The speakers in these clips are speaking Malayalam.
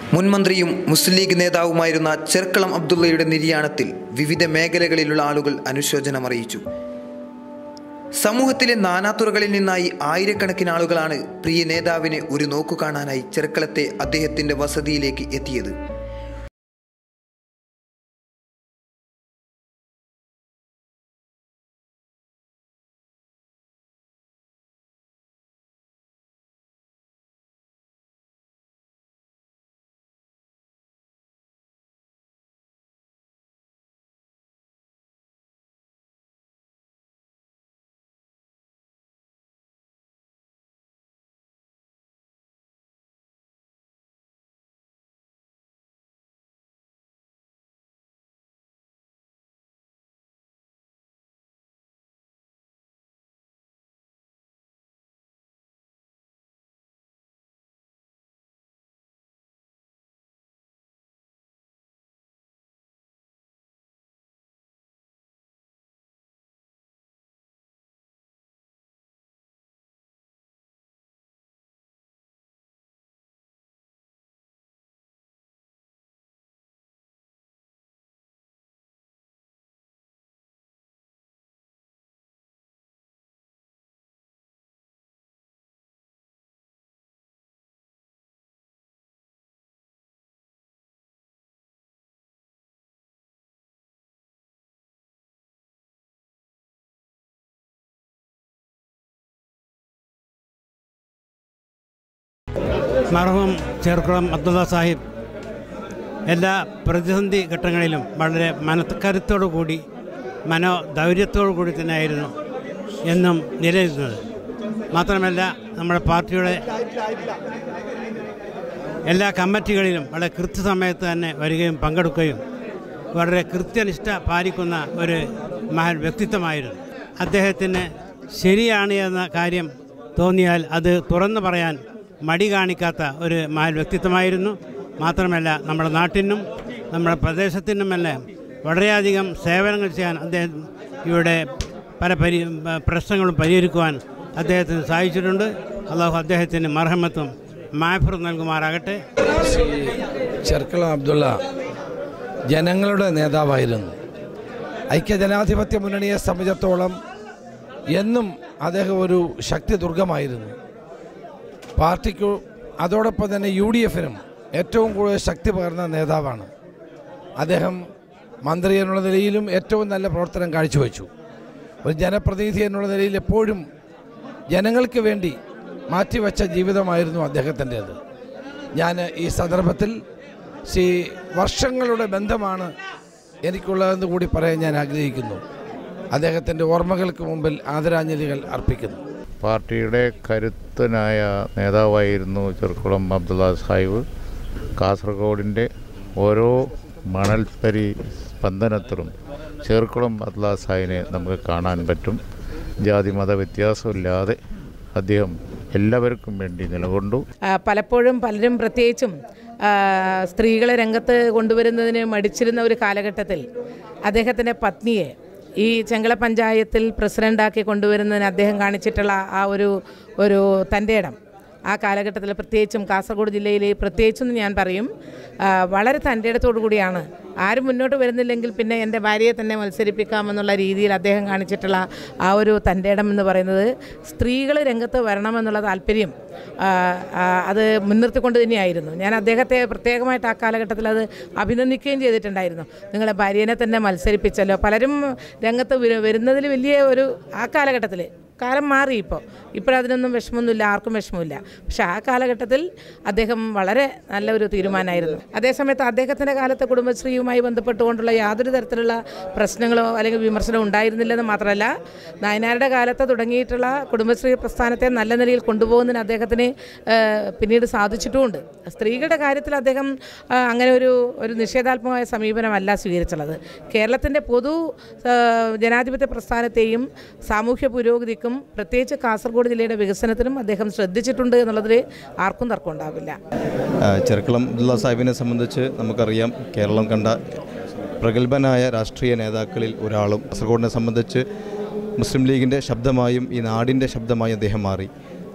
മുൻമന്ത്രിയും മുസ്ലിം ലീഗ് നേതാവുമായിരുന്ന ചെർക്കളം അബ്ദുള്ളയുടെ നിര്യാണത്തിൽ വിവിധ മേഖലകളിലുള്ള ആളുകൾ അനുശോചനം അറിയിച്ചു സമൂഹത്തിലെ നാനാതുറകളിൽ നിന്നായി ആയിരക്കണക്കിന് ആളുകളാണ് പ്രിയ നേതാവിനെ ഒരു നോക്കു കാണാനായി ചെർക്കളത്തെ അദ്ദേഹത്തിന്റെ വസതിയിലേക്ക് എത്തിയത് മർഹൂം ചേർക്കുളം അബ്ദുള്ള സാഹിബ് എല്ലാ പ്രതിസന്ധി ഘട്ടങ്ങളിലും വളരെ മനക്കരുത്തോടു കൂടി മനോധൈര്യത്തോടു കൂടി തന്നെയായിരുന്നു എന്നും നിലനിൽക്കുന്നത് മാത്രമല്ല നമ്മുടെ പാർട്ടിയുടെ എല്ലാ കമ്മിറ്റികളിലും വളരെ കൃത്യസമയത്ത് തന്നെ വരികയും പങ്കെടുക്കുകയും വളരെ കൃത്യനിഷ്ഠ പാലിക്കുന്ന ഒരു മഹൽ വ്യക്തിത്വമായിരുന്നു അദ്ദേഹത്തിന് ശരിയാണ് എന്ന കാര്യം തോന്നിയാൽ അത് തുറന്നു പറയാൻ മടി കാണിക്കാത്ത ഒരു മഹൽ വ്യക്തിത്വമായിരുന്നു മാത്രമല്ല നമ്മുടെ നാട്ടിനും നമ്മുടെ പ്രദേശത്തിനുമെല്ലാം വളരെയധികം സേവനങ്ങൾ ചെയ്യാൻ അദ്ദേഹം ഇവിടെ പല പരി പ്രശ്നങ്ങളും പരിഹരിക്കുവാൻ അദ്ദേഹത്തിന് സാധിച്ചിട്ടുണ്ട് അള്ളാഹു അദ്ദേഹത്തിന് മർഹമത്തും മാഫർ നൽകുമാറാകട്ടെ ചെർക്കളം അബ്ദുള്ള ജനങ്ങളുടെ നേതാവായിരുന്നു ഐക്യജനാധിപത്യ മുന്നണിയെ സംബന്ധിച്ചിടത്തോളം എന്നും അദ്ദേഹം ഒരു ശക്തി ദുർഗമായിരുന്നു പാർട്ടിക്കു അതോടൊപ്പം തന്നെ യു ഡി എഫിനും ഏറ്റവും കൂടുതൽ ശക്തി പകർന്ന നേതാവാണ് അദ്ദേഹം മന്ത്രി എന്നുള്ള നിലയിലും ഏറ്റവും നല്ല പ്രവർത്തനം കാഴ്ചവെച്ചു ഒരു ജനപ്രതിനിധി എന്നുള്ള നിലയിൽ എപ്പോഴും ജനങ്ങൾക്ക് വേണ്ടി മാറ്റിവെച്ച ജീവിതമായിരുന്നു അദ്ദേഹത്തിൻ്റേത് ഞാൻ ഈ സന്ദർഭത്തിൽ ശ്രീ വർഷങ്ങളുടെ ബന്ധമാണ് എനിക്കുള്ളതെന്ന് കൂടി പറയാൻ ഞാൻ ആഗ്രഹിക്കുന്നു അദ്ദേഹത്തിൻ്റെ ഓർമ്മകൾക്ക് മുമ്പിൽ ആദരാഞ്ജലികൾ അർപ്പിക്കുന്നു പാർട്ടിയുടെ കരുത്തനായ നേതാവായിരുന്നു ചെറുക്കുളം അബ്ദുള്ള സാഹിബ് കാസർഗോഡിൻ്റെ ഓരോ മണൽപ്പരി സ്പന്ദനത്തിലും ചെറുക്കുളം അബ്ദുള്ള സാഹിബിനെ നമുക്ക് കാണാൻ പറ്റും ജാതി മത വ്യത്യാസമില്ലാതെ അദ്ദേഹം എല്ലാവർക്കും വേണ്ടി നിലകൊണ്ടു ആ, പലപ്പോഴും പലരും പ്രത്യേകിച്ചും ആ, സ്ത്രീകളെ രംഗത്ത് കൊണ്ടുവരുന്നതിന് മടിച്ചിരുന്ന ഒരു കാലഘട്ടത്തിൽ അദ്ദേഹത്തിൻ്റെ പത്നിയെ ഈ ചെങ്കള പഞ്ചായത്തിൽ പ്രസിഡൻ്റാക്കി കൊണ്ടുവരുന്നതിന് അദ്ദേഹം കാണിച്ചിട്ടുള്ള ആ ഒരു ഒരു തൻ്റെ ഇടം ആ കാലഘട്ടത്തിൽ പ്രത്യേകിച്ചും കാസർഗോഡ് ജില്ലയിൽ പ്രത്യേകിച്ചും ഞാൻ പറയും ആ, വളരെ തൻ്റെ ഇടത്തോടു കൂടിയാണ് ആരും മുന്നോട്ട് വരുന്നില്ലെങ്കിൽ പിന്നെ എൻ്റെ ഭാര്യയെ തന്നെ മത്സരിപ്പിക്കാമെന്നുള്ള രീതിയിൽ അദ്ദേഹം കാണിച്ചിട്ടുള്ള ആ ഒരു തൻ്റെ ഇടം എന്ന് പറയുന്നത് സ്ത്രീകൾ രംഗത്ത് വരണമെന്നുള്ള താല്പര്യം ആ, ആ, അത് മുൻനിർത്തിക്കൊണ്ട് തന്നെയായിരുന്നു ഞാൻ അദ്ദേഹത്തെ പ്രത്യേകമായിട്ട് ആ കാലഘട്ടത്തിൽ അത് അഭിനന്ദിക്കുകയും ചെയ്തിട്ടുണ്ടായിരുന്നു നിങ്ങളെ ഭാര്യനെ തന്നെ മത്സരിപ്പിച്ചല്ലോ പലരും രംഗത്ത് വരു- വരുന്നതിൽ വലിയ ഒരു ആ കാലഘട്ടത്തിൽ കാലം മാറി ഇപ്പോൾ ഇപ്പോഴതിനൊന്നും വിഷമമൊന്നുമില്ല ആർക്കും വിഷമമില്ല പക്ഷെ ആ കാലഘട്ടത്തിൽ അദ്ദേഹം വളരെ നല്ലൊരു തീരുമാനമായിരുന്നു അതേസമയത്ത് അദ്ദേഹത്തിൻ്റെ കാലത്ത് കുടുംബശ്രീയുമായി ബന്ധപ്പെട്ടുകൊണ്ടുള്ള യാതൊരു തരത്തിലുള്ള പ്രശ്നങ്ങളോ അല്ലെങ്കിൽ വിമർശനമോ ഉണ്ടായിരുന്നില്ലെന്ന് മാത്രമല്ല നായനാരുടെ കാലത്ത് തുടങ്ങിയിട്ടുള്ള കുടുംബശ്രീ പ്രസ്ഥാനത്തെ നല്ല നിലയിൽ കൊണ്ടുപോകുന്നതിന് അദ്ദേഹത്തിന് ഏഹ്, പിന്നീട് സാധിച്ചിട്ടുമുണ്ട് സ്ത്രീകളുടെ കാര്യത്തിൽ അദ്ദേഹം ആ, അങ്ങനെ ഒരു ഒരു നിഷേധാത്മകമായ സമീപനമല്ല സ്വീകരിച്ചുള്ളത് കേരളത്തിൻ്റെ പൊതു ആ, ജനാധിപത്യ പ്രസ്ഥാനത്തെയും സാമൂഹ്യ പുരോഗതിക്കും പ്രത്യേകിച്ച് കാസർഗോഡ് ജില്ലയുടെ വികസനത്തിനും അദ്ദേഹം ശ്രദ്ധിച്ചിട്ടുണ്ട് എന്നുള്ളതിൽ ആർക്കും തർക്കം ഉണ്ടാവില്ല ആ, ചെർക്കളം അബ്ദുള്ള സാഹിബിനെ സംബന്ധിച്ച് നമുക്കറിയാം കേരളം കണ്ട പ്രഗത്ഭനായ രാഷ്ട്രീയ നേതാക്കളിൽ ഒരാളും കാസർഗോഡിനെ സംബന്ധിച്ച് മുസ്ലിം ലീഗിൻ്റെ ശബ്ദമായും ഈ നാടിൻ്റെ ശബ്ദമായും അദ്ദേഹം മാറി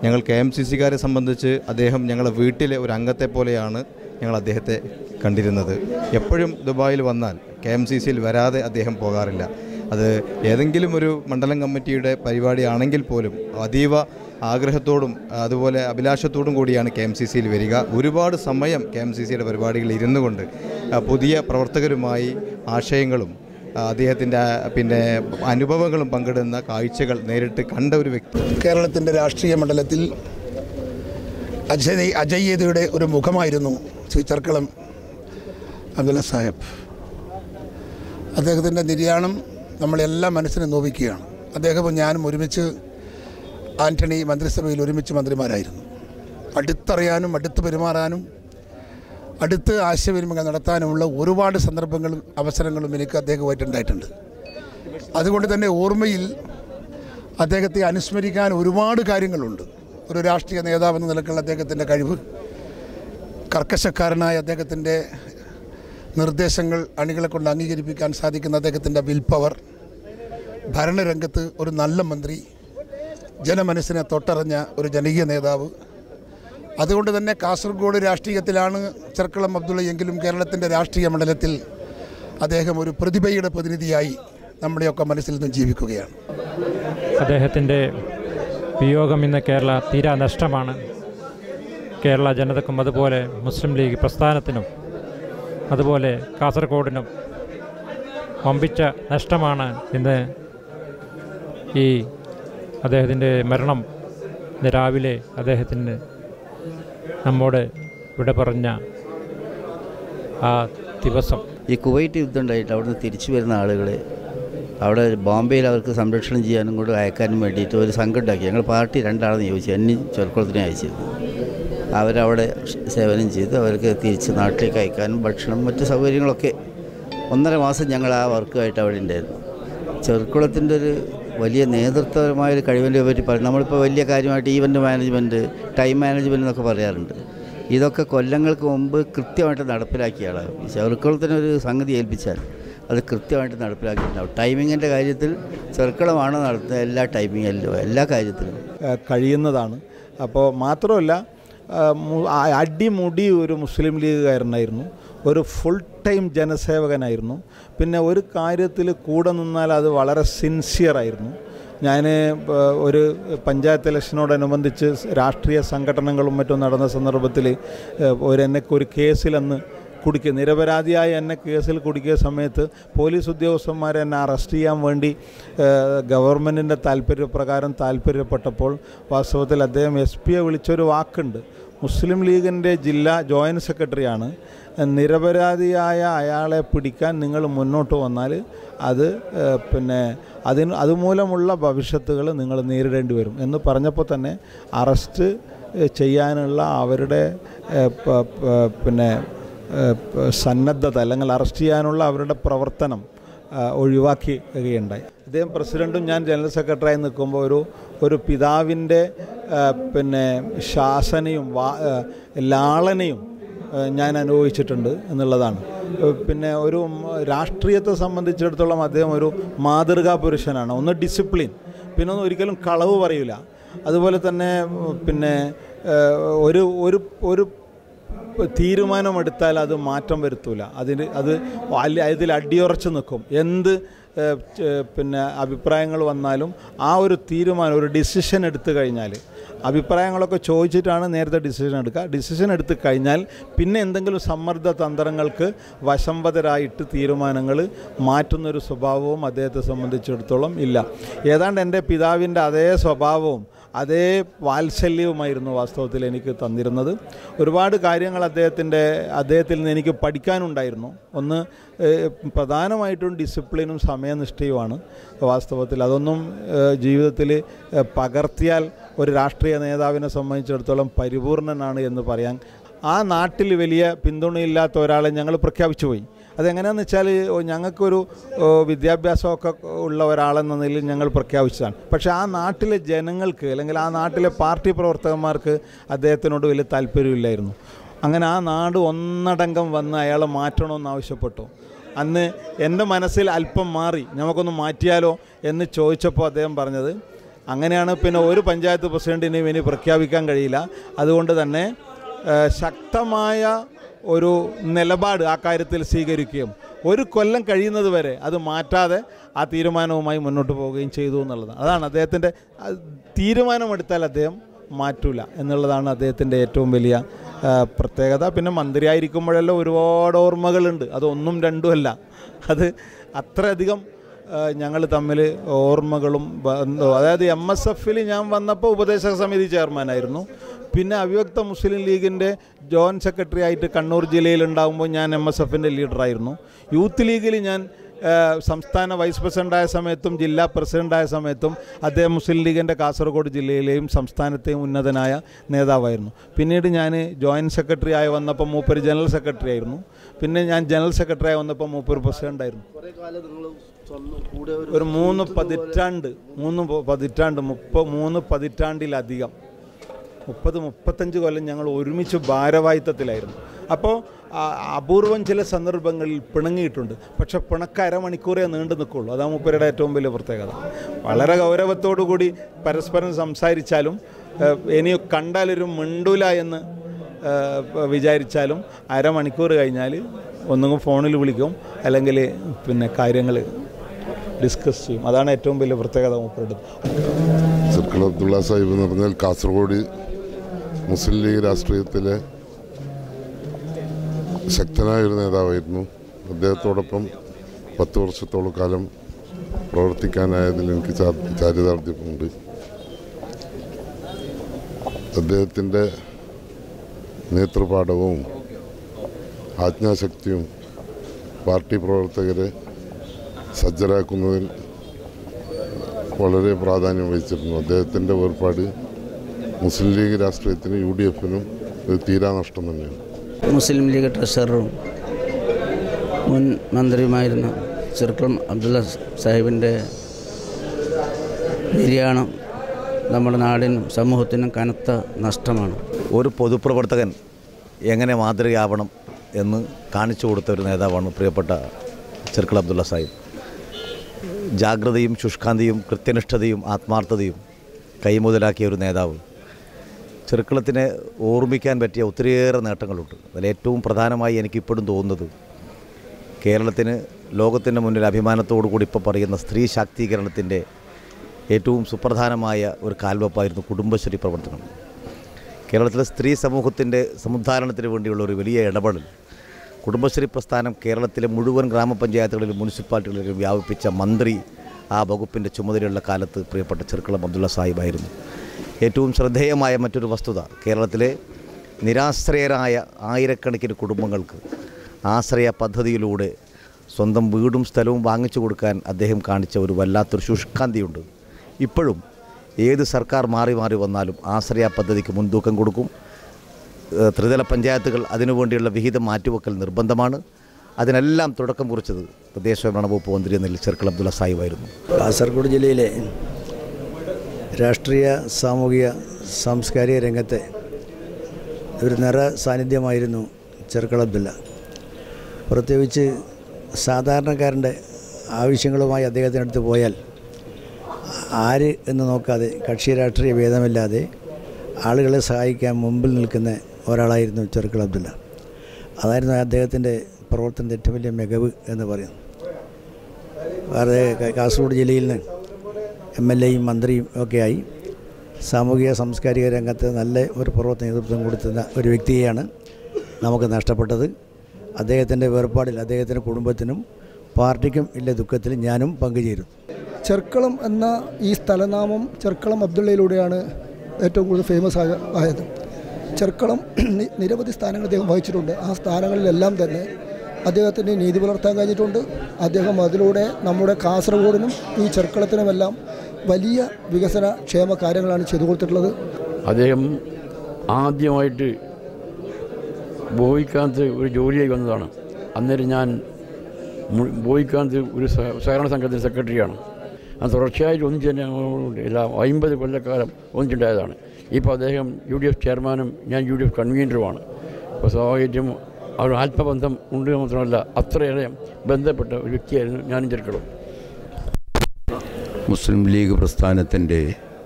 ഞങ്ങൾ കെ എം സി സിക്കാരെ സംബന്ധിച്ച് അദ്ദേഹം ഞങ്ങളുടെ വീട്ടിലെ ഒരു അംഗത്തെ പോലെയാണ് ഞങ്ങൾ അദ്ദേഹത്തെ കണ്ടിരുന്നത് എപ്പോഴും ദുബായിൽ വന്നാൽ കെ എം സി സിയിൽ വരാതെ അദ്ദേഹം പോകാറില്ല അത് ഏതെങ്കിലും ഒരു മണ്ഡലം കമ്മിറ്റിയുടെ പരിപാടിയാണെങ്കിൽ പോലും അതീവ ആഗ്രഹത്തോടും അതുപോലെ അഭിലാഷത്തോടും കൂടിയാണ് കെ എം സി സിയിൽ വരിക ഒരുപാട് സമയം കെ എം സി സിയുടെ പരിപാടികളിൽ ഇരുന്നു കൊണ്ട് ആ, പുതിയ പ്രവർത്തകരുമായി ആശയങ്ങളും ആ, അദ്ദേഹത്തിൻ്റെ ആ, പിന്നെ അനുഭവങ്ങളും പങ്കിടുന്ന കാഴ്ചകൾ നേരിട്ട് കണ്ട ഒരു വ്യക്തി കേരളത്തിൻ്റെ രാഷ്ട്രീയ മണ്ഡലത്തിൽ അജയ് അജയ്യതയുടെ ഒരു മുഖമായിരുന്നു ശ്രീ ചെർക്കളം അബ്ദുല്ല സാഹിബ് അദ്ദേഹത്തിൻ്റെ നിര്യാണം നമ്മളെല്ലാം മനസ്സിനെ നോവിക്കുകയാണ് അദ്ദേഹവും ഞാനും ഒരുമിച്ച് ആൻ്റണി മന്ത്രിസഭയിൽ ഒരുമിച്ച് മന്ത്രിമാരായിരുന്നു അടുത്തറിയാനും അടുത്ത് പെരുമാറാനും അടുത്ത് ആശയവിനിമയം നടത്താനുമുള്ള ഒരുപാട് സന്ദർഭങ്ങളും അവസരങ്ങളും എനിക്ക് അദ്ദേഹമായിട്ടുണ്ടായിട്ടുണ്ട് അതുകൊണ്ട് തന്നെ ഓർമ്മയിൽ അദ്ദേഹത്തെ അനുസ്മരിക്കാൻ ഒരുപാട് കാര്യങ്ങളുണ്ട് ഒരു രാഷ്ട്രീയ നേതാവെന്ന നിലക്കുള്ള അദ്ദേഹത്തിൻ്റെ കഴിവ് കർക്കശക്കാരനായ അദ്ദേഹത്തിൻ്റെ നിർദ്ദേശങ്ങൾ അണികളെ കൊണ്ട് അംഗീകരിപ്പിക്കാൻ സാധിക്കുന്ന അദ്ദേഹത്തിൻ്റെ വിൽ പവർ ഭരണരംഗത്ത് ഒരു നല്ല മന്ത്രി ജനമനസ്സിനെ തൊട്ടറിഞ്ഞ ഒരു ജനകീയ നേതാവ് അതുകൊണ്ട് തന്നെ കാസർഗോഡ് രാഷ്ട്രീയത്തിലാണ് ചെർക്കളം അബ്ദുള്ള എങ്കിലും കേരളത്തിൻ്റെ രാഷ്ട്രീയ മണ്ഡലത്തിൽ അദ്ദേഹം ഒരു പ്രതിഭയുടെ പ്രതിനിധിയായി നമ്മുടെയൊക്കെ മനസ്സിൽ നിന്നും ജീവിക്കുകയാണ് അദ്ദേഹത്തിൻ്റെ വിയോഗം ഇന്ന് കേരള തീരാ നഷ്ടമാണ് കേരള ജനതക്കും അതുപോലെ മുസ്ലിം ലീഗ് പ്രസ്ഥാനത്തിനും അതുപോലെ കാസർഗോഡിനും വമ്പിച്ച നഷ്ടമാണ് ഇന്ന് ഈ അദ്ദേഹത്തിൻ്റെ മരണം ഇന്ന് രാവിലെ അദ്ദേഹത്തിന് നമ്മോട് ഇവിടെ പറഞ്ഞ ആ ദിവസം ഈ കുവൈറ്റ് യുദ്ധം ഉണ്ടായിട്ട് അവിടുന്ന് തിരിച്ചു വരുന്ന ആളുകളെ അവിടെ ബോംബെയിൽ അവർക്ക് സംരക്ഷണം ചെയ്യാനും കൂടെ അയക്കാനും വേണ്ടിയിട്ട് ഒരു സംഘം ഉണ്ടാക്കി ഞങ്ങൾ പാർട്ടി രണ്ടാളെ നിയോഗിച്ചു എന്നെ ചെറുക്കുളത്തിനെ അയച്ചിരുന്നു അവരവിടെ സേവനം ചെയ്ത് അവർക്ക് തിരിച്ച് നാട്ടിലേക്ക് അയക്കാനും ഭക്ഷണം മറ്റ് സൗകര്യങ്ങളൊക്കെ ഒന്നര മാസം ഞങ്ങൾ ആ വർക്കുമായിട്ട് അവിടെ ഉണ്ടായിരുന്നു ചെറുക്കുളത്തിൻ്റെ ഒരു വലിയ നേതൃത്വപരമായ ഒരു കഴിവിനെ പറ്റി പറയും നമ്മളിപ്പോൾ വലിയ കാര്യമായിട്ട് ഈവൻ്റ് മാനേജ്മെൻറ്റ് ടൈം മാനേജ്മെൻറ്റ് എന്നൊക്കെ പറയാറുണ്ട് ഇതൊക്കെ കൊല്ലങ്ങൾക്ക് മുമ്പ് കൃത്യമായിട്ട് നടപ്പിലാക്കിയ ആളാണ് ഈ ചെറുക്കുളത്തിനൊരു സംഗതി ഏൽപ്പിച്ചാൽ അത് കൃത്യമായിട്ട് നടപ്പിലാക്കിയിട്ടുണ്ടാവും ടൈമിങ്ങിൻ്റെ കാര്യത്തിൽ ചെറുക്കുളമാണ് നടത്തുന്നത് എല്ലാ ടൈമിങ്ങിലും എല്ലാ കാര്യത്തിലും ഏഹ് കഴിയുന്നതാണ് അപ്പോൾ മാത്രമല്ല ഏഹ് മു- ആ- അടിമുടി ഒരു മുസ്ലിം ലീഗുകാരനായിരുന്നു ഒരു ഫുൾ ടൈം ജനസേവകനായിരുന്നു പിന്നെ ഒരു കാര്യത്തിൽ കൂടെ നിന്നാൽ അത് വളരെ സിൻസിയറായിരുന്നു ഞാൻ ഒരു പഞ്ചായത്ത് ഇലക്ഷനോടനുബന്ധിച്ച് രാഷ്ട്രീയ സംഘടനകളും മറ്റും നടന്ന സന്ദർഭത്തിൽ ഏഹ് ഒരു എന്നെ ഒരു കേസിലന്ന് കുടുക്കി നിരപരാധിയായ എന്നെ കേസിൽ കുടുക്കിയ സമയത്ത് പോലീസ് ഉദ്യോഗസ്ഥന്മാരെ എന്നെ അറസ്റ്റ് ചെയ്യാൻ വേണ്ടി ഗവൺമെൻറ്റിൻ്റെ താല്പര്യപ്രകാരം താല്പര്യപ്പെട്ടപ്പോൾ വാസ്തവത്തിൽ അദ്ദേഹം എസ് പിയെ വിളിച്ചൊരു വാക്കുണ്ട് മുസ്ലിം ലീഗിൻ്റെ ജില്ലാ ജോയിൻറ്റ് സെക്രട്ടറിയാണ് നിരപരാധിയായ അയാളെ പിടിക്കാൻ നിങ്ങൾ മുന്നോട്ട് വന്നാൽ അത് ഏഹ്, പിന്നെ അതിന് അതുമൂലമുള്ള ഭവിഷ്യത്തുകൾ നിങ്ങൾ നേരിടേണ്ടി വരും എന്ന് പറഞ്ഞപ്പോൾ തന്നെ അറസ്റ്റ് ഏഹ്, ചെയ്യാനുള്ള അവരുടെ ഏഹ്, പ- പ- പിന്നെ ഏഹ്, പ- സന്നദ്ധത അല്ലെങ്കിൽ അറസ്റ്റ് ചെയ്യാനുള്ള അവരുടെ പ്രവർത്തനം ആ, ഒഴിവാക്കുകയുണ്ടായി അദ്ദേഹം പ്രസിഡൻറ്റും ഞാൻ ജനറൽ സെക്രട്ടറിയായി നിൽക്കുമ്പോൾ ഒരു ഒരു പിതാവിൻ്റെ ആ, പിന്നെ ശാസനയും വാ ആ, ലാളനയും ആ, ഞാൻ അനുഭവിച്ചിട്ടുണ്ട് എന്നുള്ളതാണ് ഏഹ് പിന്നെ ഒരു മ- രാഷ്ട്രീയത്തെ സംബന്ധിച്ചിടത്തോളം അദ്ദേഹം ഒരു മാതൃകാ പുരുഷനാണ് ഒന്ന് ഡിസിപ്ലിൻ പിന്നെ ഒന്ന് ഒരിക്കലും കളവ് പറയില്ല അതുപോലെ തന്നെ ഉം, പിന്നെ ഏഹ്, ഒരു ഒരു ഒരു തീരുമാനമെടുത്താൽ അത് മാറ്റം വരുത്തൂല അതിന് അത് അല്ല- അതിൽ അടിയുറച്ച് നിൽക്കും എന്ത് ഏഹ്, ചെ- പിന്നെ അഭിപ്രായങ്ങൾ വന്നാലും ആ ഒരു തീരുമാനം ഒരു ഡിസിഷൻ എടുത്തു കഴിഞ്ഞാൽ അഭിപ്രായങ്ങളൊക്കെ ചോദിച്ചിട്ടാണ് നേരത്തെ ഡിസിഷൻ എടുക്കുക ഡിസിഷൻ എടുത്തു കഴിഞ്ഞാൽ പിന്നെ എന്തെങ്കിലും സമ്മർദ്ദ തന്ത്രങ്ങൾക്ക് വശംവതരായിട്ട് തീരുമാനങ്ങൾ മാറ്റുന്നൊരു സ്വഭാവവും അദ്ദേഹത്തെ സംബന്ധിച്ചിടത്തോളം ഇല്ല ഏതാണ്ട് എൻ്റെ പിതാവിൻ്റെ അതേ സ്വഭാവവും അതേ വാത്സല്യവുമായിരുന്നു വാസ്തവത്തിൽ എനിക്ക് തന്നിരുന്നത് ഒരുപാട് കാര്യങ്ങൾ അദ്ദേഹത്തിൻ്റെ അദ്ദേഹത്തിൽ നിന്ന് എനിക്ക് പഠിക്കാനുണ്ടായിരുന്നു ഒന്ന് ഏഹ്, പ്രധാനമായിട്ടും ഡിസിപ്ലിനും സമയനിഷ്ഠയുമാണ് വാസ്തവത്തിൽ അതൊന്നും ഏഹ്, ജീവിതത്തിൽ ഏഹ്, പകർത്തിയാൽ ഒരു രാഷ്ട്രീയ നേതാവിനെ സംബന്ധിച്ചിടത്തോളം പരിപൂർണനാണ് എന്ന് പറയാൻ ആ നാട്ടിൽ വലിയ പിന്തുണയില്ലാത്ത ഒരാളെ ഞങ്ങൾ പ്രഖ്യാപിച്ചു പോയി അതെങ്ങനെയാണെന്ന് വെച്ചാൽ ഞങ്ങൾക്കൊരു ഓ, വിദ്യാഭ്യാസമൊക്കെ ഉള്ള ഒരാളെന്ന നിലയിൽ ഞങ്ങൾ പ്രഖ്യാപിച്ചതാണ് പക്ഷേ ആ നാട്ടിലെ ജനങ്ങൾക്ക് അല്ലെങ്കിൽ ആ നാട്ടിലെ പാർട്ടി പ്രവർത്തകന്മാർക്ക് അദ്ദേഹത്തിനോട് വലിയ താല്പര്യമില്ലായിരുന്നു അങ്ങനെ ആ നാട് ഒന്നടങ്കം വന്ന് അയാളെ മാറ്റണമെന്ന് ആവശ്യപ്പെട്ടു അന്ന് എൻ്റെ മനസ്സിൽ അല്പം മാറി നമുക്കൊന്ന് മാറ്റിയാലോ എന്ന് ചോദിച്ചപ്പോൾ അദ്ദേഹം പറഞ്ഞത് അങ്ങനെയാണ് പിന്നെ ഒരു പഞ്ചായത്ത് പ്രസിഡൻറ്റിനെയും ഇനി പ്രഖ്യാപിക്കാൻ കഴിയില്ല അതുകൊണ്ട് തന്നെ ഏഹ്, ശക്തമായ ഒരു നിലപാട് ആ കാര്യത്തിൽ സ്വീകരിക്കുകയും ഒരു കൊല്ലം കഴിയുന്നത് വരെ അത് മാറ്റാതെ ആ തീരുമാനവുമായി മുന്നോട്ട് പോവുകയും ചെയ്തു എന്നുള്ളതാണ് അതാണ് അദ്ദേഹത്തിൻ്റെ അത് തീരുമാനമെടുത്താൽ അദ്ദേഹം മാറ്റൂല എന്നുള്ളതാണ് അദ്ദേഹത്തിൻ്റെ ഏറ്റവും വലിയ ആ, പ്രത്യേകത പിന്നെ മന്ത്രിയായിരിക്കുമ്പോഴെല്ലാം ഒരുപാട് ഓർമ്മകളുണ്ട് അതൊന്നും രണ്ടുമല്ല അത് അത്രയധികം ഞങ്ങൾ തമ്മിൽ ഓർമ്മകളും ബന്ധവും അതായത് എം എസ് എഫിൽ ഞാൻ വന്നപ്പോൾ ഉപദേശക സമിതി ചെയർമാനായിരുന്നു പിന്നെ അവിഭക്ത മുസ്ലിം ലീഗിൻ്റെ ജോയിൻറ്റ് സെക്രട്ടറി ആയിട്ട് കണ്ണൂർ ജില്ലയിൽ ഉണ്ടാകുമ്പോൾ ഞാൻ എം എസ് എഫിൻ്റെ ലീഡറായിരുന്നു യൂത്ത് ലീഗിൽ ഞാൻ ഏഹ്, സംസ്ഥാന വൈസ് പ്രസിഡൻ്റായ സമയത്തും ജില്ലാ പ്രസിഡൻ്റായ സമയത്തും അദ്ദേഹം മുസ്ലിം ലീഗിൻ്റെ കാസർഗോഡ് ജില്ലയിലെയും സംസ്ഥാനത്തെയും ഉന്നതനായ നേതാവായിരുന്നു പിന്നീട് ഞാൻ ജോയിൻറ്റ് സെക്രട്ടറി ആയി വന്നപ്പോൾ മൂപ്പര് ജനറൽ സെക്രട്ടറി ആയിരുന്നു പിന്നെ ഞാൻ ജനറൽ സെക്രട്ടറി ആയി വന്നപ്പോൾ മൂപ്പര് പ്രസിഡൻ്റായിരുന്നു ഒരു മൂന്ന് പതിറ്റാണ്ട് മൂന്ന് പ- പതിറ്റാണ്ട് മുപ്പ മൂന്ന് പതിറ്റാണ്ടിലധികം മുപ്പത് മുപ്പത്തഞ്ച് കൊല്ലം ഞങ്ങൾ ഒരുമിച്ച് ഭാരവാഹിത്വത്തിലായിരുന്നു അപ്പോൾ ആ, അപൂർവം ചില സന്ദർഭങ്ങളിൽ പിണങ്ങിയിട്ടുണ്ട് പക്ഷെ പിണക്ക അരമണിക്കൂറേ നീണ്ടു നിൽക്കുള്ളൂ അതാണ് മുപ്പരുടെ ഏറ്റവും വലിയ പ്രത്യേകത വളരെ ഗൗരവത്തോടു കൂടി പരസ്പരം സംസാരിച്ചാലും ഏഹ്, ഇനി കണ്ടാലൊരു മിണ്ടൂല എന്ന് ഏഹ്, വിചാരിച്ചാലും അരമണിക്കൂർ കഴിഞ്ഞാൽ ഒന്നുകിൽ ഫോണിൽ വിളിക്കും അല്ലെങ്കിൽ പിന്നെ കാര്യങ്ങൾ ഡിസ്കസ് ചെയ്യും അതാണ് ഏറ്റവും വലിയ പ്രത്യേകത മൂപ്പരുടെ സർക്കിൾ അബ്ദുള്ള സാഹിബ് എന്ന് പറഞ്ഞാൽ കാസർഗോഡ് മുസ്ലിം ലീഗ് രാഷ്ട്രീയത്തിലെ ശക്തനായ ഒരു നേതാവായിരുന്നു അദ്ദേഹത്തോടൊപ്പം പത്ത് വർഷത്തോളം കാലം പ്രവർത്തിക്കാനായതിൽ എനിക്ക് ചാ- ചാരിതാർത്ഥ്യമുണ്ട് അദ്ദേഹത്തിൻ്റെ നേതൃപാഠവും ആജ്ഞാശക്തിയും പാർട്ടി പ്രവർത്തകരെ സജ്ജരാക്കുന്നതിൽ വളരെ പ്രാധാന്യം വഹിച്ചിരുന്നു അദ്ദേഹത്തിൻ്റെ വേർപാട് മുസ്ലിം ലീഗ് രാഷ്ട്രീയത്തിനും യു ഡി എഫിനും ഒരു തീരാനഷ്ടം തന്നെയാണ് മുസ്ലിം ലീഗ് ട്രഷററും മുൻ മന്ത്രിയുമായിരുന്ന ചെറുക്കുളം അബ്ദുള്ള സാഹിബിൻ്റെ നിര്യാണം നമ്മുടെ നാടിനും സമൂഹത്തിനും കനത്ത നഷ്ടമാണ് ഒരു പൊതുപ്രവർത്തകൻ എങ്ങനെ മാതൃകയാവണം എന്ന് കാണിച്ചു കൊടുത്ത ഒരു നേതാവാണ് പ്രിയപ്പെട്ട ചെറുക്കൾ അബ്ദുള്ള സാഹിബ് ജാഗ്രതയും ശുഷ്കാന്തിയും കൃത്യനിഷ്ഠതയും ആത്മാർത്ഥതയും കൈമുതലാക്കിയ ഒരു നേതാവ് ചെറുക്കളത്തിനെ ഓർമ്മിക്കാൻ പറ്റിയ ഒത്തിരിയേറെ നേട്ടങ്ങളുണ്ട് അതിൽ ഏറ്റവും പ്രധാനമായി എനിക്കിപ്പോഴും തോന്നുന്നത് കേരളത്തിന് ലോകത്തിൻ്റെ മുന്നിൽ അഭിമാനത്തോടു കൂടി ഇപ്പോൾ പറയുന്ന സ്ത്രീ ശാക്തീകരണത്തിൻ്റെ ഏറ്റവും സുപ്രധാനമായ ഒരു കാൽവെപ്പായിരുന്നു കുടുംബശ്രീ പ്രവർത്തനം കേരളത്തിലെ സ്ത്രീ സമൂഹത്തിൻ്റെ സമുദ്ധാരണത്തിന് വേണ്ടിയുള്ള ഒരു വലിയ ഇടപെടൽ കുടുംബശ്രീ പ്രസ്ഥാനം കേരളത്തിലെ മുഴുവൻ ഗ്രാമപഞ്ചായത്തുകളിലും മുനിസിപ്പാലിറ്റികളിലും വ്യാപിപ്പിച്ച മന്ത്രി ആ വകുപ്പിൻ്റെ ചുമതലയുള്ള കാലത്ത് പ്രിയപ്പെട്ട ചെറുക്കളം അബ്ദുള്ള സാഹിബായിരുന്നു ഏറ്റവും ശ്രദ്ധേയമായ മറ്റൊരു വസ്തുത കേരളത്തിലെ നിരാശ്രയരായ ആയിരക്കണക്കിന് കുടുംബങ്ങൾക്ക് ആശ്രയ പദ്ധതിയിലൂടെ സ്വന്തം വീടും സ്ഥലവും വാങ്ങിച്ചു കൊടുക്കാൻ അദ്ദേഹം കാണിച്ച ഒരു വല്ലാത്തൊരു ശുഷ്കാന്തിയുണ്ട് ഇപ്പോഴും ഏത് സർക്കാർ മാറി മാറി വന്നാലും ആശ്രയ പദ്ധതിക്ക് മുൻതൂക്കം കൊടുക്കും ഏഹ് ത്രിതല പഞ്ചായത്തുകൾ അതിനുവേണ്ടിയുള്ള വിഹിതം മാറ്റിവെക്കൽ നിർബന്ധമാണ് അതിനെല്ലാം തുടക്കം കുറിച്ചത് തദ്ദേശഭരണ വകുപ്പ് മന്ത്രി എന്ന നിലയിൽ ചെറുക്കൽ അബ്ദുള്ള സാഹിബായിരുന്നു കാസർഗോഡ് ജില്ലയിലെ രാഷ്ട്രീയ സാമൂഹിക സാംസ്കാരിക രംഗത്തെ ഒരു നിറ സാന്നിധ്യമായിരുന്നു ചെറുക്കൾ അബ്ദുള്ള പ്രത്യേകിച്ച് സാധാരണക്കാരൻ്റെ ആവശ്യങ്ങളുമായി അദ്ദേഹത്തിനടുത്ത് പോയാൽ ആര് എന്ന് നോക്കാതെ കക്ഷി രാഷ്ട്രീയ ഭേദമില്ലാതെ ആളുകളെ സഹായിക്കാൻ മുമ്പിൽ നിൽക്കുന്ന ഒരാളായിരുന്നു ചെറുക്കൾ അബ്ദുള്ള അതായിരുന്നു അദ്ദേഹത്തിൻ്റെ പ്രവർത്തനത്തിൻ്റെ ഏറ്റവും വലിയ മികവ് എന്ന് പറയുന്നത് വേറെ ക- കാസർഗോഡ് ജില്ലയിൽ നിന്ന് എം എൽ എയും മന്ത്രിയും ഒക്കെയായി സാമൂഹിക സാംസ്കാരിക രംഗത്ത് നല്ല ഒരു പ്രവർത്തന നേതൃത്വം കൊടുത്തുന്ന ഒരു വ്യക്തിയെയാണ് നമുക്ക് നഷ്ടപ്പെട്ടത് അദ്ദേഹത്തിൻ്റെ വേർപാടിൽ അദ്ദേഹത്തിൻ്റെ കുടുംബത്തിനും പാർട്ടിക്കും ഇല്ല ദുഃഖത്തിൽ ഞാനും പങ്കുചേരും ചെർക്കളം എന്ന ഈ സ്ഥലനാമം ചെർക്കളം അബ്ദുള്ളയിലൂടെയാണ് ഏറ്റവും കൂടുതൽ ഫേമസ് ആയ ആയത് ചെർക്കളം നി- നിരവധി സ്ഥാനങ്ങൾ അദ്ദേഹം വഹിച്ചിട്ടുണ്ട് ആ സ്ഥാനങ്ങളിലെല്ലാം തന്നെ അദ്ദേഹത്തിന് നീതി പുലർത്താൻ കഴിഞ്ഞിട്ടുണ്ട് അദ്ദേഹം അതിലൂടെ നമ്മുടെ കാസർഗോഡിനും ഈ ചെർക്കളത്തിനുമെല്ലാം വലിയ വികസന ക്ഷേമ കാര്യങ്ങളാണ് ചെയ്തു കൊടുത്തിട്ടുള്ളത് അദ്ദേഹം ആദ്യമായിട്ട് ബോയിക്കാന്ത് ഒരു ജോലിയായി വന്നതാണ് അന്നേരം ഞാൻ മു- ബോയിക്കാന്ത് ഒരു സഹ- സഹകരണ സംഘത്തിൻ്റെ സെക്രട്ടറിയാണ് അത് തുടർച്ചയായിട്ട് ഒന്നിച്ച് തന്നെ ഞങ്ങളോട് എല്ലാ അമ്പത് കൊല്ലക്കാലം ഒന്നിച്ചുണ്ടായതാണ് ഇപ്പോൾ അദ്ദേഹം യു ഡി എഫ് ചെയർമാനും ഞാൻ യു ഡി എഫ് കൺവീനറുമാണ് അപ്പോൾ സ്വാഭാവികം ആ ഒരു ആത്മബന്ധം ഉണ്ട് എന്ന് മാത്രമല്ല അത്രയേറെ ബന്ധപ്പെട്ട ഒരു വ്യക്തിയായിരുന്നു ഞാനും ചെറുക്കളും മുസ്ലിം ലീഗ് പ്രസ്ഥാനത്തിൻ്റെ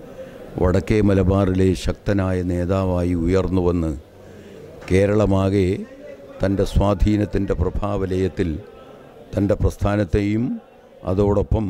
വടക്കേ മലബാറിലെ ശക്തനായ നേതാവായി ഉയർന്നുവന്ന് കേരളമാകെ തൻ്റെ സ്വാധീനത്തിൻ്റെ പ്രഭാവലയത്തിൽ തൻ്റെ പ്രസ്ഥാനത്തെയും അതോടൊപ്പം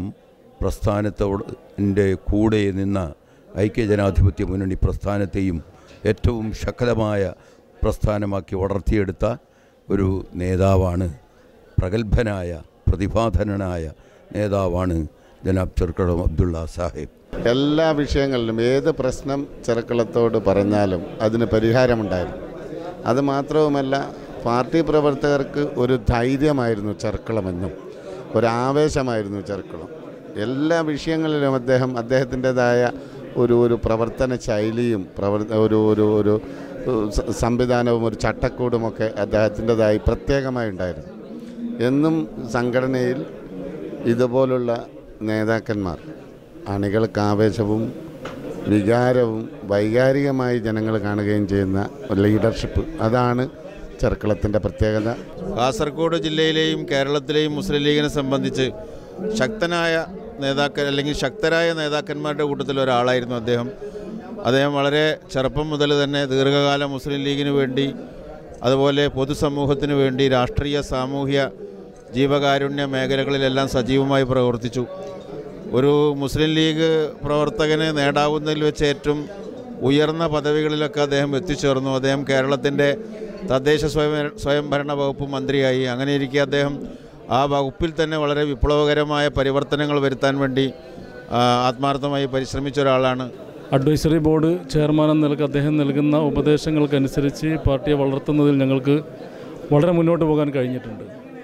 പ്രസ്ഥാനത്തോടെ കൂടെ നിന്ന ഐക്യജനാധിപത്യ മുന്നണി പ്രസ്ഥാനത്തെയും ഏറ്റവും ശക്തമായ പ്രസ്ഥാനമാക്കി വളർത്തിയെടുത്ത ഒരു നേതാവാണ് പ്രഗത്ഭനായ പ്രതിഭാധനനായ നേതാവാണ് ജനാബ് ചെറുക്കളം അബ്ദുള്ള സാഹിബ് എല്ലാ വിഷയങ്ങളിലും ഏത് പ്രശ്നം ചെറുക്കളത്തോട് പറഞ്ഞാലും അതിന് പരിഹാരമുണ്ടായിരുന്നു അത് മാത്രവുമല്ല പാർട്ടി പ്രവർത്തകർക്ക് ഒരു ധൈര്യമായിരുന്നു ചെറുക്കളമെന്നും ഒരു ആവേശമായിരുന്നു ചെറുക്കളം എല്ലാ വിഷയങ്ങളിലും അദ്ദേഹം അദ്ദേഹത്തിൻ്റെതായ ഒരു ഒരു പ്രവർത്തന ശൈലിയും പ്രവർ ഒരു ഒരു ഒരു സ- സംവിധാനവും ഒരു ചട്ടക്കൂടുമൊക്കെ അദ്ദേഹത്തിൻ്റെതായി പ്രത്യേകമായി ഉണ്ടായിരുന്നു എന്നും സംഘടനയിൽ ഇതുപോലുള്ള നേതാക്കന്മാർ അണികൾക്ക് ആവേശവും വികാരവും വൈകാരികമായി ജനങ്ങൾ കാണുകയും ചെയ്യുന്ന ലീഡർഷിപ്പ് അതാണ് ചെറുക്കളത്തിൻ്റെ പ്രത്യേകത കാസർഗോഡ് ജില്ലയിലെയും കേരളത്തിലെയും മുസ്ലിം ലീഗിനെ സംബന്ധിച്ച് ശക്തനായ നേതാക്കൾ അല്ലെങ്കിൽ ശക്തരായ നേതാക്കന്മാരുടെ കൂട്ടത്തിൽ ഒരാളായിരുന്നു അദ്ദേഹം അദ്ദേഹം വളരെ ചെറുപ്പം മുതൽ തന്നെ ദീർഘകാലം മുസ്ലിം ലീഗിന് വേണ്ടി അതുപോലെ പൊതുസമൂഹത്തിന് വേണ്ടി രാഷ്ട്രീയ സാമൂഹ്യ ജീവകാരുണ്യ മേഖലകളിലെല്ലാം സജീവമായി പ്രവർത്തിച്ചു ഒരു മുസ്ലിം ലീഗ് പ്രവർത്തകന് നേടാവുന്നതിൽ വെച്ച് ഏറ്റവും ഉയർന്ന പദവികളിലൊക്കെ അദ്ദേഹം എത്തിച്ചേർന്നു അദ്ദേഹം കേരളത്തിൻ്റെ തദ്ദേശ സ്വയം സ്വയംഭരണ വകുപ്പ് മന്ത്രിയായി അങ്ങനെ ഇരിക്കെ അദ്ദേഹം ആ വകുപ്പിൽ തന്നെ വളരെ വിപ്ലവകരമായ പരിവർത്തനങ്ങൾ വരുത്താൻ വേണ്ടി ആ, ആത്മാർത്ഥമായി പരിശ്രമിച്ച ഒരാളാണ് അഡ്വൈസറി ബോർഡ് ചെയർമാൻ എന്ന നിലക്ക് അദ്ദേഹം നൽകുന്ന ഉപദേശങ്ങൾക്കനുസരിച്ച് പാർട്ടിയെ വളർത്തുന്നതിൽ ഞങ്ങൾക്ക് വളരെ മുന്നോട്ട് പോകാൻ കഴിഞ്ഞിട്ടുണ്ട്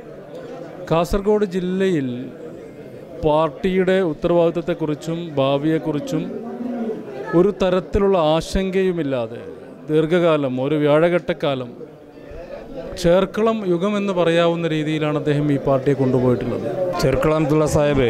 കാസർഗോഡ് ജില്ലയിൽ പാർട്ടിയുടെ ഉത്തരവാദിത്തത്തെക്കുറിച്ചും ഭാവിയെക്കുറിച്ചും ഒരു തരത്തിലുള്ള ആശങ്കയുമില്ലാതെ ദീർഘകാലം ഒരു വ്യാഴഘട്ടക്കാലം ചേർക്കളം യുഗം എന്ന് പറയാവുന്ന രീതിയിലാണ് അദ്ദേഹം ഈ പാർട്ടിയെ കൊണ്ടുപോയിട്ടുള്ളത് ചെറുക്കളം അബ്ദുള്ള സാഹിബ്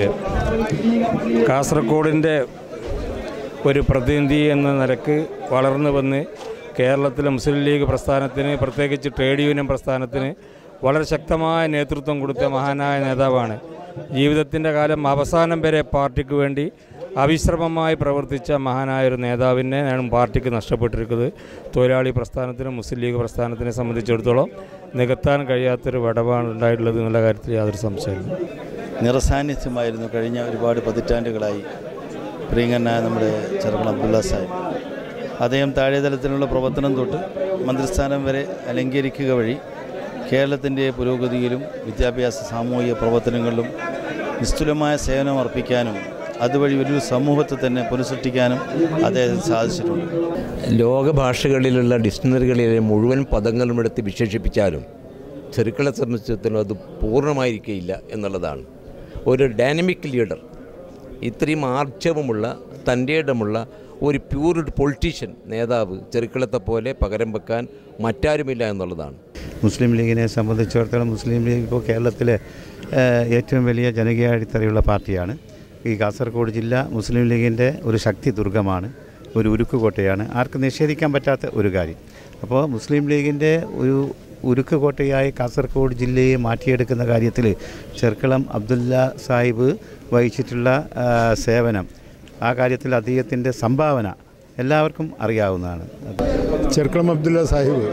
കാസർഗോഡിൻ്റെ ഒരു പ്രതിനിധി എന്ന നിലക്ക് വളർന്നു വന്ന് കേരളത്തിലെ മുസ്ലിം ലീഗ് പ്രസ്ഥാനത്തിന് പ്രത്യേകിച്ച് ട്രേഡ് യൂണിയൻ പ്രസ്ഥാനത്തിന് വളരെ ശക്തമായ നേതൃത്വം കൊടുത്ത മഹാനായ നേതാവാണ് ജീവിതത്തിൻ്റെ കാലം അവസാനം വരെ പാർട്ടിക്ക് വേണ്ടി അവിശ്രമമായി പ്രവർത്തിച്ച മഹാനായ ഒരു നേതാവിനെ ആണ് പാർട്ടിക്ക് നഷ്ടപ്പെട്ടിരിക്കുന്നത് തൊഴിലാളി പ്രസ്ഥാനത്തിനും മുസ്ലിം ലീഗ് പ്രസ്ഥാനത്തിനെ സംബന്ധിച്ചിടത്തോളം നികത്താൻ കഴിയാത്തൊരു വിടവാണ് ഉണ്ടായിട്ടുള്ളത് എന്നുള്ള കാര്യത്തിൽ യാതൊരു സംശയമില്ല നിറസാന്നിധ്യമായിരുന്നു കഴിഞ്ഞ ഒരുപാട് പതിറ്റാണ്ടുകളായി പ്രിയങ്കനായ നമ്മുടെ ചെറുക്കൻ അബ്ദുള്ള സാഹിബ് അദ്ദേഹം താഴെതലത്തിലുള്ള പ്രവർത്തനം തൊട്ട് മന്ത്രിസ്ഥാനം വരെ അലങ്കരിക്കുക വഴി കേരളത്തിൻ്റെ പുരോഗതിയിലും വിദ്യാഭ്യാസ സാമൂഹിക പ്രവർത്തനങ്ങളിലും നിസ്തുലമായ സേവനം അർപ്പിക്കാനും അതുവഴി ഒരു സമൂഹത്തെ തന്നെ പുനഃസൃഷ്ടിക്കാനും അദ്ദേഹത്തിന് സാധിച്ചിട്ടുണ്ട് ലോകഭാഷകളിലുള്ള ഡിക്ഷണറികളിലെ മുഴുവൻ പദങ്ങളും എടുത്ത് വിശേഷിപ്പിച്ചാലും ചെറുക്കളെ സംബന്ധിച്ചിടത്തോളം അത് പൂർണ്ണമായിരിക്കില്ല എന്നുള്ളതാണ് ഒരു ഡൈനമിക് ലീഡർ ഇത്രയും ആർജവമുള്ള തൻ്റെ ഇടമുള്ള ഒരു പ്യൂർ പൊളിറ്റീഷ്യൻ നേതാവ് ചെറുക്കളത്തെ പോലെ പകരം വെക്കാൻ മറ്റാരുമില്ല എന്നുള്ളതാണ് മുസ്ലിം ലീഗിനെ സംബന്ധിച്ചിടത്തോളം മുസ്ലിം ലീഗ് ഇപ്പോൾ കേരളത്തിലെ ഏഹ്, ഏറ്റവും വലിയ ജനകീയ അടിത്തറയുള്ള പാർട്ടിയാണ് ഈ കാസർഗോഡ് ജില്ല മുസ്ലിം ലീഗിൻ്റെ ഒരു ശക്തി ദുർഗമാണ് ഒരു ഉരുക്കുകോട്ടയാണ് ആർക്കും നിഷേധിക്കാൻ പറ്റാത്ത ഒരു കാര്യം അപ്പോൾ മുസ്ലിം ലീഗിൻ്റെ ഒരു ഉരുക്കുകോട്ടയായി കാസർഗോഡ് ജില്ലയെ മാറ്റിയെടുക്കുന്ന കാര്യത്തിൽ ചെർക്കളം അബ്ദുല്ല സാഹിബ് വഹിച്ചിട്ടുള്ള ആ, സേവനം ആ കാര്യത്തിൽ അദ്ദേഹത്തിൻ്റെ സംഭാവന എല്ലാവർക്കും അറിയാവുന്നതാണ് ചെർക്കളം അബ്ദുള്ള സാഹിബ്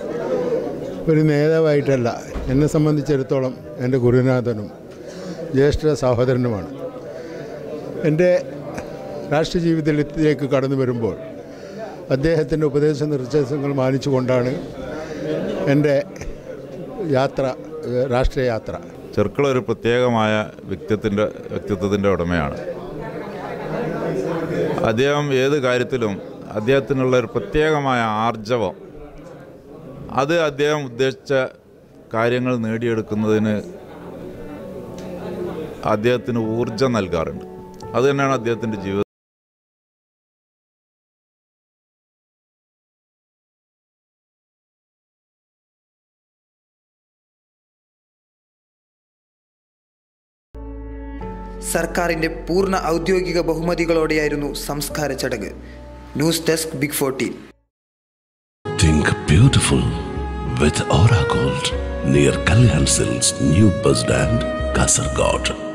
ഒരു നേതാവായിട്ടല്ല എന്നെ സംബന്ധിച്ചിടത്തോളം എൻ്റെ ഗുരുനാഥനും ജ്യേഷ്ഠ സഹോദരനുമാണ് എൻ്റെ രാഷ്ട്രീയ ജീവിതത്തിലേക്ക് കടന്നു വരുമ്പോൾ അദ്ദേഹത്തിൻ്റെ ഉപദേശ നിർദ്ദേശങ്ങൾ മാനിച്ചുകൊണ്ടാണ് എൻ്റെ യാത്ര ഏഹ്, രാഷ്ട്രീയ യാത്ര ചെറുക്കള ഒരു പ്രത്യേകമായ വ്യക്തിത്വത്തിൻ്റെ വ്യക്തിത്വത്തിൻ്റെ ഉടമയാണ് അദ്ദേഹം ഏത് കാര്യത്തിലും അദ്ദേഹത്തിനുള്ള ഒരു പ്രത്യേകമായ ആർജവം അത് അദ്ദേഹം ഉദ്ദേശിച്ച കാര്യങ്ങൾ നേടിയെടുക്കുന്നതിന് അദ്ദേഹത്തിന് ഊർജം നൽകാറുണ്ട് അത് തന്നെയാണ് അദ്ദേഹത്തിൻ്റെ ജീവിതം സർക്കാരിന്റെ പൂർണ്ണ ഔദ്യോഗിക ബഹുമതികളോടെയായിരുന്നു സംസ്കാര ചടങ്ങ് news desk big fourteen Think beautiful with Aura Gold near Kalyan Silks, New Bus Stand, Kasargod.